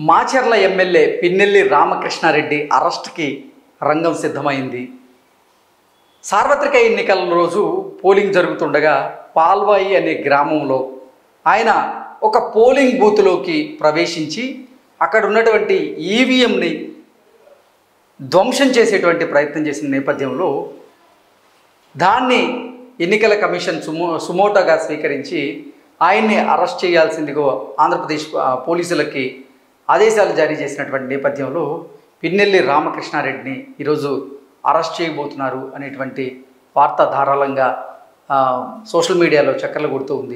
Macherla MLA Pinnelli Ramakrishna Reddy అరెస్ట్కి రంగం సిద్ధమైంది సార్వత్రిక ఎన్నికల రోజు పోలింగ్ జరుగుతుండగా పాల్వాయి అనే గ్రామంలో ఆయన ఒక పోలింగ్ బూత్లోకి ప్రవేశించి అక్కడ ఉన్నటువంటి ఈవీఎంని ధ్వంసం చేసేటువంటి ప్రయత్నం చేసిన నేపథ్యంలో దాన్ని ఎన్నికల కమిషన్ సుమో సుమోటోగా స్వీకరించి ఆయన్ని అరెస్ట్ చేయాల్సిందిగా ఆంధ్రప్రదేశ్ ఆ, పోలీసులకి ఆదేశాలు జారీ చేసినటువంటి నేపథ్యంలో పిన్నెల్లి రామకృష్ణారెడ్డిని ఈరోజు అరెస్ట్ చేయబోతున్నారు అనేటువంటి వార్త ధారాళంగా ఆ, సోషల్ మీడియాలో చక్కర్లు కొడుతూ ఉంది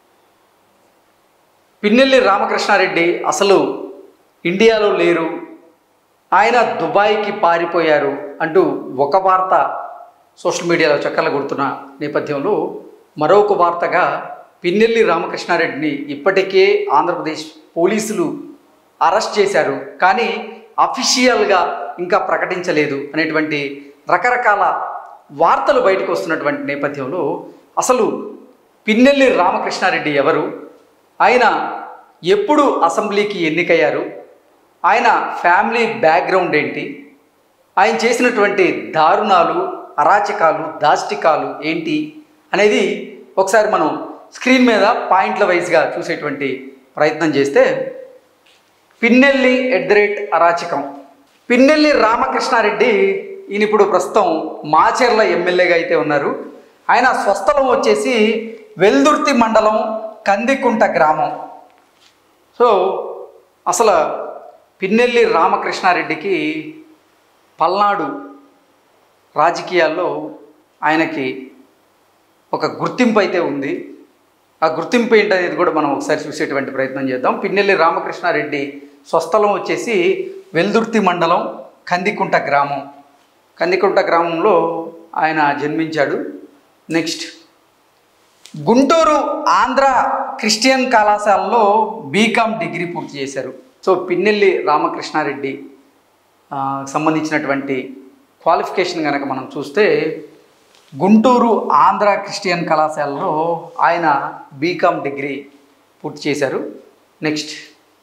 పిన్నెల్లి రామకృష్ణారెడ్డి అసలు ఇండియాలో లేరు ఆయన దుబాయ్కి పారిపోయారు అంటూ ఒక వార్త సోషల్ మీడియాలో చక్కర్లు కొడుతున్న నేపథ్యంలో మరొక వార్తగా పిన్నెల్లి రామకృష్ణారెడ్డిని ఇప్పటికే ఆంధ్రప్రదేశ్ పోలీసులు అరెస్ట్ చేశారు కానీ అఫీషియల్గా ఇంకా ప్రకటించలేదు అనేటువంటి రకరకాల వార్తలు బయటకు వస్తున్నటువంటి నేపథ్యంలో అసలు పిన్నెల్లి రామకృష్ణారెడ్డి ఎవరు ఆయన ఎప్పుడు అసెంబ్లీకి ఎన్నికయ్యారు ఆయన ఫ్యామిలీ బ్యాక్గ్రౌండ్ ఏంటి ఆయన చేసినటువంటి దారుణాలు అరాచకాలు దాష్టికాలు ఏంటి అనేది ఒకసారి మనం స్క్రీన్ మీద పాయింట్ల వైజ్గా చూసేటువంటి ప్రయత్నం చేస్తే పిన్నెల్లి ఎట్ ద రేట్ అరాచకం పిన్నెల్లి రామకృష్ణారెడ్డి ఈయన ఇప్పుడు ప్రస్తుతం మాచెర్ల ఎమ్మెల్యేగా అయితే ఉన్నారు ఆయన స్వస్థలం వచ్చేసి వెల్దుర్తి మండలం కందికుంట గ్రామం సో అసలు పిన్నెల్లి రామకృష్ణారెడ్డికి పల్నాడు రాజకీయాల్లో ఆయనకి ఒక గుర్తింపు అయితే ఉంది ఆ గుర్తింపు ఏంటనేది కూడా మనం ఒకసారి చూసేటువంటి ప్రయత్నం చేద్దాం పిన్నెల్లి రామకృష్ణారెడ్డి స్వస్థలం వచ్చేసి వెల్దుర్తి మండలం కందికుంట గ్రామం కందికుంట గ్రామంలో ఆయన జన్మించాడు నెక్స్ట్ గుంటూరు ఆంధ్ర క్రిస్టియన్ కళాశాలలో బీకామ్ డిగ్రీ పూర్తి చేశారు సో పిన్నెల్లి రామకృష్ణారెడ్డి ఆ, సంబంధించినటువంటి క్వాలిఫికేషన్ కనుక మనం చూస్తే గుంటూరు ఆంధ్ర క్రిస్టియన్ కళాశాలలో ఆయన బీకామ్ డిగ్రీ పూర్తి చేశారు నెక్స్ట్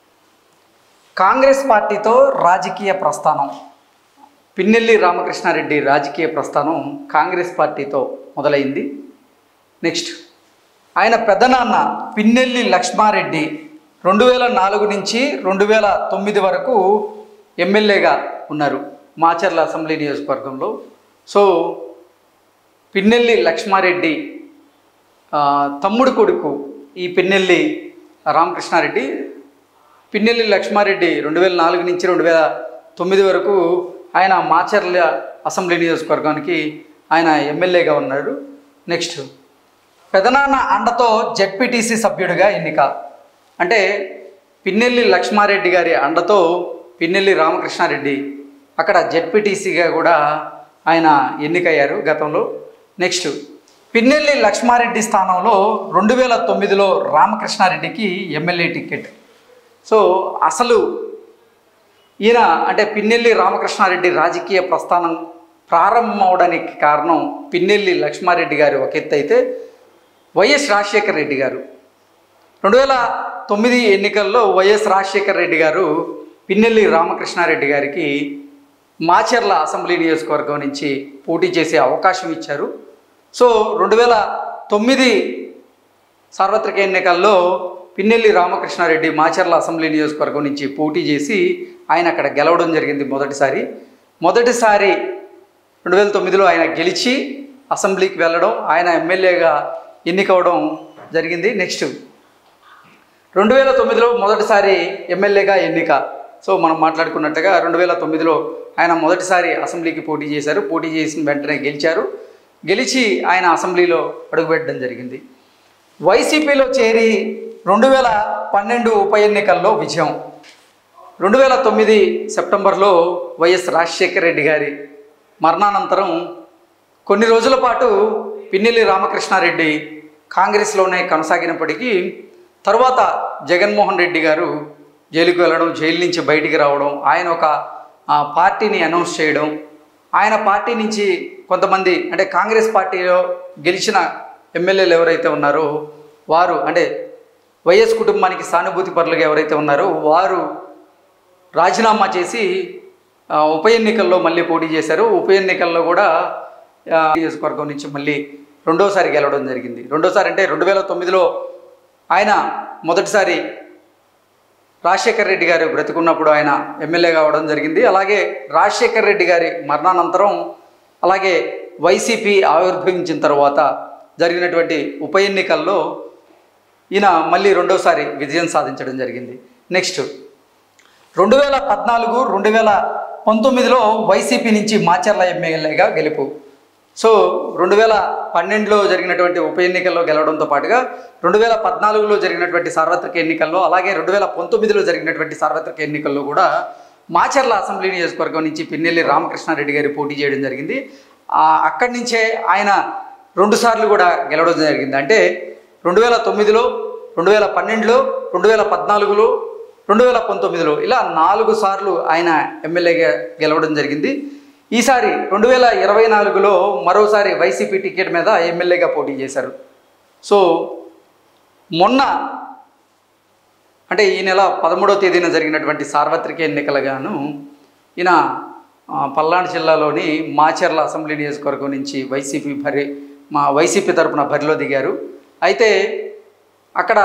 కాంగ్రెస్ పార్టీతో రాజకీయ ప్రస్థానం పిన్నెల్లి రామకృష్ణారెడ్డి రాజకీయ ప్రస్థానం కాంగ్రెస్ పార్టీతో మొదలైంది నెక్స్ట్ ఆయన పెద్దనాన్న పిన్నెల్లి లక్ష్మారెడ్డి రెండు వేల నాలుగు నుంచి రెండు వేల తొమ్మిది వరకు ఎమ్మెల్యేగా ఉన్నారు మాచర్ల అసెంబ్లీ నియోజకవర్గంలో సో పిన్నెల్లి లక్ష్మారెడ్డి ఆ, తమ్ముడు కొడుకు ఈ పిన్నెల్లి రామకృష్ణారెడ్డి పిన్నెల్లి లక్ష్మారెడ్డి రెండు వేల నాలుగు నుంచి రెండు వేల తొమ్మిది వరకు ఆయన మాచర్ల అసెంబ్లీ నియోజకవర్గానికి ఆయన ఎమ్మెల్యేగా ఉన్నారు నెక్స్ట్ పెదనాన్న అండతో జెడ్పీటీసీ సభ్యుడిగా ఎన్నిక అంటే పిన్నెల్లి లక్ష్మారెడ్డి గారి అండతో పిన్నెల్లి రామకృష్ణారెడ్డి అక్కడ జెడ్పీటీసీగా కూడా ఆయన ఎన్నికయ్యారు గతంలో నెక్స్ట్ పిన్నెల్లి లక్ష్మారెడ్డి స్థానంలో రెండు వేల తొమ్మిదిలో రామకృష్ణారెడ్డికి ఎమ్మెల్యే టికెట్ సో అసలు ఈయన అంటే పిన్నెల్లి రామకృష్ణారెడ్డి రాజకీయ ప్రస్థానం ప్రారంభం అవడానికి కారణం పిన్నెల్లి లక్ష్మారెడ్డి గారి ఒక ఎత్తు అయితే వైఎస్ రాజశేఖర రెడ్డి గారు రెండు వేల తొమ్మిది ఎన్నికల్లో వైఎస్ రాజశేఖర రెడ్డి గారు పిన్నెల్లి రామకృష్ణారెడ్డి గారికి మాచర్ల అసెంబ్లీ నియోజకవర్గం నుంచి పోటీ చేసే అవకాశం ఇచ్చారు సో రెండు వేల తొమ్మిది సార్వత్రిక ఎన్నికల్లో పిన్నెల్లి రామకృష్ణారెడ్డి మాచర్ల అసెంబ్లీ నియోజకవర్గం నుంచి పోటీ చేసి ఆయన అక్కడ గెలవడం జరిగింది మొదటిసారి మొదటిసారి రెండు వేల తొమ్మిదిలో ఆయన గెలిచి అసెంబ్లీకి వెళ్ళడం ఆయన ఎమ్మెల్యేగా ఎన్నికవడం జరిగింది నెక్స్ట్ రెండు వేల తొమ్మిదిలో మొదటిసారి ఎమ్మెల్యేగా ఎన్నిక సో మనం మాట్లాడుకున్నట్టుగా రెండు వేల తొమ్మిదిలో ఆయన మొదటిసారి అసెంబ్లీకి పోటీ చేశారు పోటీ చేసిన వెంటనే గెలిచారు గెలిచి ఆయన అసెంబ్లీలో అడుగుపెట్టడం జరిగింది వైసీపీలో చేరి రెండు వేల పన్నెండు ఉప ఎన్నికల్లో విజయం రెండు వేల తొమ్మిది సెప్టెంబర్లో వైఎస్ రాజశేఖర రెడ్డి గారి మరణానంతరం కొన్ని రోజుల పాటు పిన్నెల్లి రామకృష్ణారెడ్డి కాంగ్రెస్లోనే కొనసాగినప్పటికీ తరువాత జగన్మోహన్ రెడ్డి గారు జైలుకు వెళ్ళడం జైలు నుంచి బయటికి రావడం ఆయన ఒక ఆ, పార్టీని అనౌన్స్ చేయడం ఆయన పార్టీ నుంచి కొంతమంది అంటే కాంగ్రెస్ పార్టీలో గెలిచిన ఎమ్మెల్యేలు ఎవరైతే ఉన్నారో వారు అంటే వైఎస్ కుటుంబానికి సానుభూతి పరులుగా ఎవరైతే ఉన్నారో వారు రాజీనామా చేసి ఆ, ఉప ఎన్నికల్లో మళ్ళీ పోటీ చేశారు ఉప ఎన్నికల్లో కూడా ఆ, నియోజకవర్గం నుంచి మళ్ళీ రెండోసారి గెలవడం జరిగింది రెండోసారి అంటే రెండు వేల తొమ్మిదిలో ఆయన మొదటిసారి రాజశేఖర్ రెడ్డి గారు బ్రతికున్నప్పుడు ఆయన ఎమ్మెల్యే కావడం జరిగింది అలాగే రాజశేఖర్ రెడ్డి గారి మరణానంతరం అలాగే వైసీపీ ఆవిర్భవించిన తర్వాత జరిగినటువంటి ఉప ఎన్నికల్లో ఈయన మళ్ళీ రెండోసారి విజయం సాధించడం జరిగింది నెక్స్ట్ రెండు వేల పద్నాలుగు రెండు వేల పంతొమ్మిదిలో వైసీపీ నుంచి మాచర్ల ఎమ్మెల్యేగా గెలుపు సో రెండు వేల పన్నెండులో జరిగినటువంటి ఉప ఎన్నికల్లో గెలవడంతో పాటుగా రెండు వేల పద్నాలుగులో జరిగినటువంటి సార్వత్రిక ఎన్నికల్లో అలాగే రెండు వేల పంతొమ్మిదిలో జరిగినటువంటి సార్వత్రిక ఎన్నికల్లో కూడా మాచర్ల అసెంబ్లీ నియోజకవర్గం నుంచి పిన్నెల్లి రామకృష్ణారెడ్డి గారి పోటీ చేయడం జరిగింది ఆ, అక్కడి నుంచే ఆయన రెండుసార్లు కూడా గెలవడం జరిగింది అంటే రెండు వేల తొమ్మిదిలో రెండు వేల పన్నెండులో రెండు వేల పద్నాలుగులో రెండు వేల పంతొమ్మిదిలో ఇలా నాలుగు సార్లు ఆయన ఎమ్మెల్యేగా గెలవడం జరిగింది ఈసారి రెండు వేల ఇరవై నాలుగులో మరోసారి వైసీపీ టికెట్ మీద ఎమ్మెల్యేగా పోటీ చేశారు సో మొన్న అంటే ఈ నెల పదమూడవ తేదీన జరిగినటువంటి సార్వత్రిక ఎన్నికలుగాను ఈయన ఆ, పల్నాడు జిల్లాలోని మాచర్ల అసెంబ్లీ నియోజకవర్గం నుంచి వైసీపీ బరి మా వైసీపీ తరపున బరిలో దిగారు అయితే అక్కడ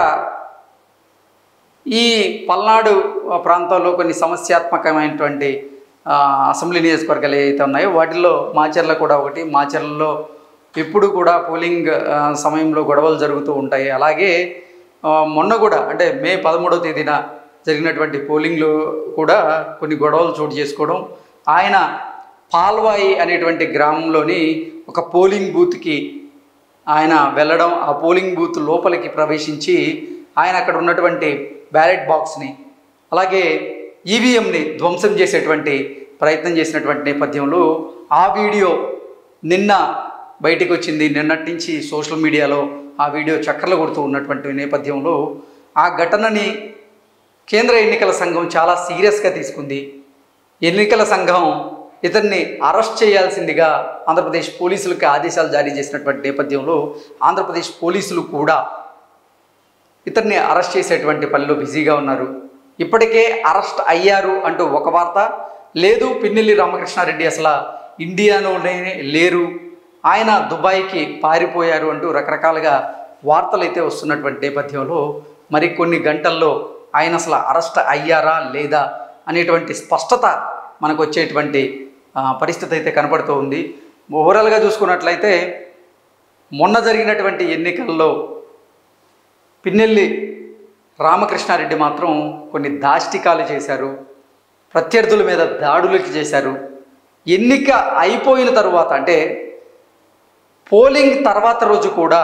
ఈ పల్నాడు ప్రాంతంలో కొన్ని సమస్యాత్మకమైనటువంటి ఆ, అసెంబ్లీ నియోజకవర్గాలు ఏవైతే ఉన్నాయో వాటిల్లో మాచర్ల కూడా ఒకటి మాచర్లలో ఎప్పుడు కూడా పోలింగ్ ఆ, సమయంలో గొడవలు జరుగుతూ ఉంటాయి అలాగే ఆ, మొన్న కూడా అంటే మే పదమూడవ తేదీన జరిగినటువంటి పోలింగ్లో కూడా కొన్ని గొడవలు చోటు చేసుకోవడం ఆయన పాల్వాయి అనేటువంటి గ్రామంలోని ఒక పోలింగ్ బూత్కి ఆయన వెళ్ళడం ఆ పోలింగ్ బూత్ లోపలికి ప్రవేశించి ఆయన అక్కడ ఉన్నటువంటి బ్యాలెట్ బాక్స్ని అలాగే ఈవీఎంని ధ్వంసం చేసేటువంటి ప్రయత్నం చేసినటువంటి నేపథ్యంలో ఆ వీడియో నిన్న బయటికి వచ్చింది నిన్నటి నుంచి సోషల్ మీడియాలో ఆ వీడియో చక్కర్లు కొడుతూ ఉన్నటువంటి నేపథ్యంలో ఆ ఘటనని కేంద్ర ఎన్నికల సంఘం చాలా సీరియస్గా తీసుకుంది ఎన్నికల సంఘం ఇతన్ని అరెస్ట్ చేయాల్సిందిగా ఆంధ్రప్రదేశ్ పోలీసులకు ఆదేశాలు జారీ చేసినటువంటి నేపథ్యంలో ఆంధ్రప్రదేశ్ పోలీసులు కూడా ఇతన్ని అరెస్ట్ చేసేటువంటి పనిలో బిజీగా ఉన్నారు ఇప్పటికే అరెస్ట్ అయ్యారు అంటూ ఒక వార్త లేదు పిన్నెల్లి రామకృష్ణారెడ్డి అసలు ఇండియాలోనే లేరు ఆయన దుబాయ్కి పారిపోయారు అంటూ రకరకాలుగా వార్తలు అయితే వస్తున్నటువంటి నేపథ్యంలో మరికొన్ని గంటల్లో ఆయన అసలు అరెస్ట్ అయ్యారా లేదా అనేటువంటి స్పష్టత మనకు వచ్చేటువంటి ఆ, పరిస్థితి అయితే కనపడుతూ ఉంది ఓవరాల్గా చూసుకున్నట్లయితే మొన్న జరిగినటువంటి ఎన్నికల్లో పిన్నెల్లి రామకృష్ణారెడ్డి మాత్రం కొన్ని దాష్టికాలు చేశారు ప్రత్యర్థుల మీద దాడులకి చేశారు ఎన్నిక అయిపోయిన తరువాత అంటే పోలింగ్ తర్వాత రోజు కూడా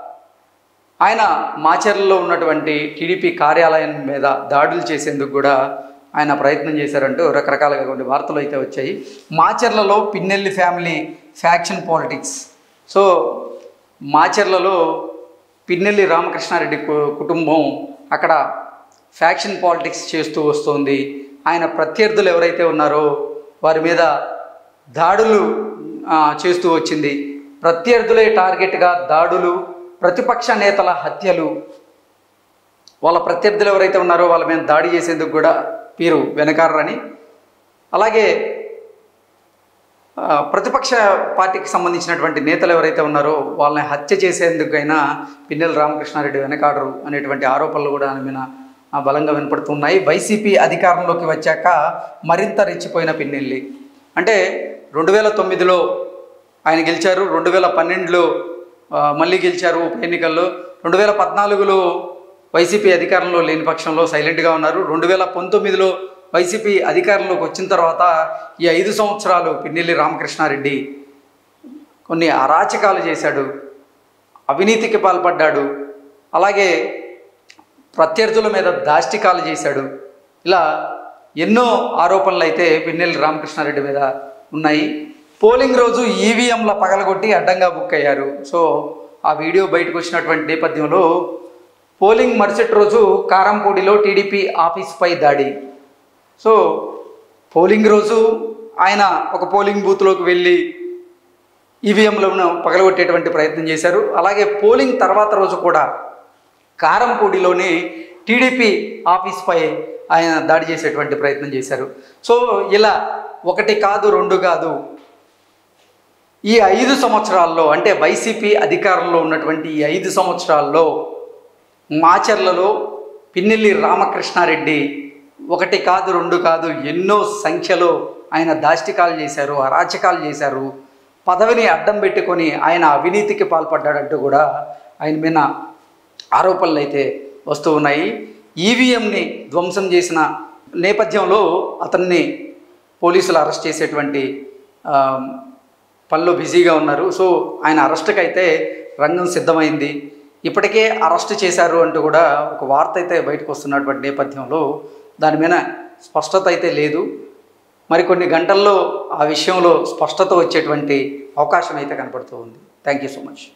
ఆయన మాచర్లలో ఉన్నటువంటి టీడీపీ కార్యాలయం మీద దాడులు చేసేందుకు కూడా ఆయన ప్రయత్నం చేశారంటూ రకరకాలుగా కొన్ని వార్తలు అయితే వచ్చాయి మాచర్లలో Pinnelli family faction politics so మాచర్లలో పిన్నెల్లి రామకృష్ణారెడ్డి కు- కుటుంబం అక్కడ ఫ్యాక్షన్ పాలిటిక్స్ చేస్తూ వస్తుంది ఆయన ప్రత్యర్థులు ఎవరైతే ఉన్నారో వారి మీద దాడులు ఆ, చేస్తూ వచ్చింది ప్రత్యర్థులే టార్గెట్గా దాడులు ప్రతిపక్ష నేతల హత్యలు వాళ్ళ ప్రత్యర్థులు ఎవరైతే ఉన్నారో వాళ్ళ మీద దాడి చేసేందుకు కూడా వీరు వెనకారని అలాగే ఆ, ప్రతిపక్ష పార్టీకి సంబంధించినటువంటి నేతలు ఎవరైతే ఉన్నారో వాళ్ళని హత్య చేసేందుకైనా పిన్నెల రామకృష్ణారెడ్డి వెనకాడరు అనేటువంటి ఆరోపణలు కూడా ఆయన మీద ఆ, బలంగా వినపడుతున్నాయి వైసీపీ అధికారంలోకి వచ్చాక మరింత రెచ్చిపోయిన పిన్నెల్లి అంటే రెండు వేల తొమ్మిదిలో ఆయన గెలిచారు రెండు వేల పన్నెండులో ఆ, మళ్ళీ గెలిచారు ఉప ఎన్నికల్లో రెండు వేల పద్నాలుగులో వైసీపీ అధికారంలో లేని పక్షంలో సైలెంట్గా ఉన్నారు రెండు వేల పంతొమ్మిదిలో వైసీపీ అధికారంలోకి వచ్చిన తర్వాత ఈ ఐదు సంవత్సరాలు పిన్నెల్లి రామకృష్ణారెడ్డి కొన్ని అరాచకాలు చేశాడు అవినీతికి పాల్పడ్డాడు అలాగే ప్రత్యర్థుల మీద దాష్టికాలు చేశాడు ఇలా ఎన్నో ఆరోపణలు అయితే పిన్నెల్లి రామకృష్ణారెడ్డి మీద ఉన్నాయి పోలింగ్ రోజు ఈవీఎంల పగలగొట్టి అడ్డంగా బుక్ అయ్యారు సో ఆ వీడియో బయటకు వచ్చినటువంటి నేపథ్యంలో పోలింగ్ మరుసటి రోజు కారంపూడిలో టీడీపీ ఆఫీస్పై దాడి సో పోలింగ్ రోజు ఆయన ఒక పోలింగ్ బూత్లోకి వెళ్ళి ఈవీఎంలను పగలగొట్టేటువంటి ప్రయత్నం చేశారు అలాగే పోలింగ్ తర్వాత రోజు కూడా కారంపూడిలోని టీడీపీ ఆఫీస్పై ఆయన దాడి చేసేటువంటి ప్రయత్నం చేశారు సో ఇలా ఒకటి కాదు రెండు కాదు ఈ ఐదు సంవత్సరాల్లో అంటే వైసీపీ అధికారంలో ఉన్నటువంటి ఈ ఐదు సంవత్సరాల్లో మాచర్లలో పిన్నెల్లి రామకృష్ణారెడ్డి ఒకటి కాదు రెండు కాదు ఎన్నో సంఖ్యలో ఆయన దాష్టికాలు చేశారు అరాచకాలు చేశారు పదవిని అడ్డం పెట్టుకొని ఆయన అవినీతికి పాల్పడ్డాడంటూ కూడా ఆయన మీద ఆరోపణలు అయితే వస్తూ ఉన్నాయి ఈవీఎంని ధ్వంసం చేసిన నేపథ్యంలో అతన్ని పోలీసులు అరెస్ట్ చేసేటువంటి ఆ, పనిలో బిజీగా ఉన్నారు సో ఆయన అరెస్ట్కి అయితే రంగం సిద్ధమైంది ఇప్పటికే అరెస్ట్ చేశారు అంటూ కూడా ఒక వార్త అయితే బయటకు వస్తున్నటువంటి నేపథ్యంలో దాని మీద స్పష్టత అయితే లేదు మరికొన్ని గంటల్లో ఆ విషయంలో స్పష్టత వచ్చేటువంటి అవకాశం అయితే కనపడుతూ ఉంది థ్యాంక్ యూ సో మచ్